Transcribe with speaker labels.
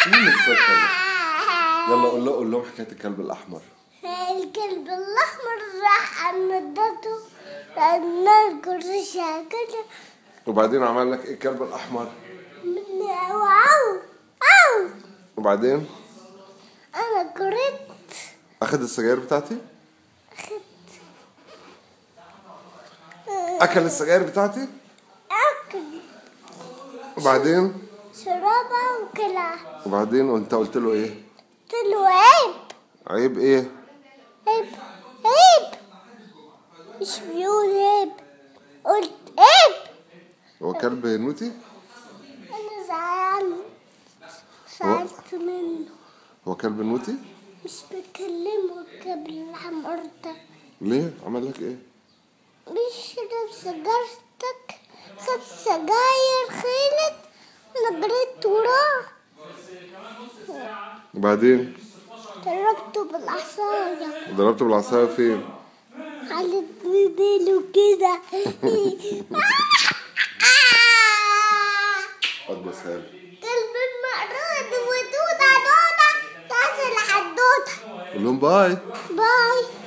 Speaker 1: مين الصوت حلو يلا قول له قول لهم حكايه الكلب الاحمر
Speaker 2: الكلب الأحمر راح عمدته لأن الكرشة كده
Speaker 1: وبعدين عمل لك ايه الكلب الاحمر
Speaker 2: من واو أو
Speaker 1: وبعدين
Speaker 2: أنا قريت
Speaker 1: اخذ السجاير بتاعتي اكل السجاير بتاعتي
Speaker 2: أكل
Speaker 1: وبعدين
Speaker 2: شرابة وكلها
Speaker 1: وبعدين وانت قلت له ايه
Speaker 2: قلت له عيب
Speaker 1: عيب ايه
Speaker 2: عيب عيب مش بيقول عيب قلت عيب
Speaker 1: هو كلب نوتي
Speaker 2: أنا زعلان زعلت منه
Speaker 1: هو كلب نوتي
Speaker 2: مش بكلمه الكلب الأحمر ده
Speaker 1: ليه عمل لك ايه
Speaker 2: بيشرب سجارتك خد سجاير خيلت انا جريت وراه
Speaker 1: وبعدين
Speaker 2: ضربته بالعصاية
Speaker 1: ضربته بالعصايه فين
Speaker 2: على ديله كده
Speaker 1: قد سهل
Speaker 2: كلب المقرود ودودة دودة تعال الحدودة
Speaker 1: قول لهم باي
Speaker 2: باي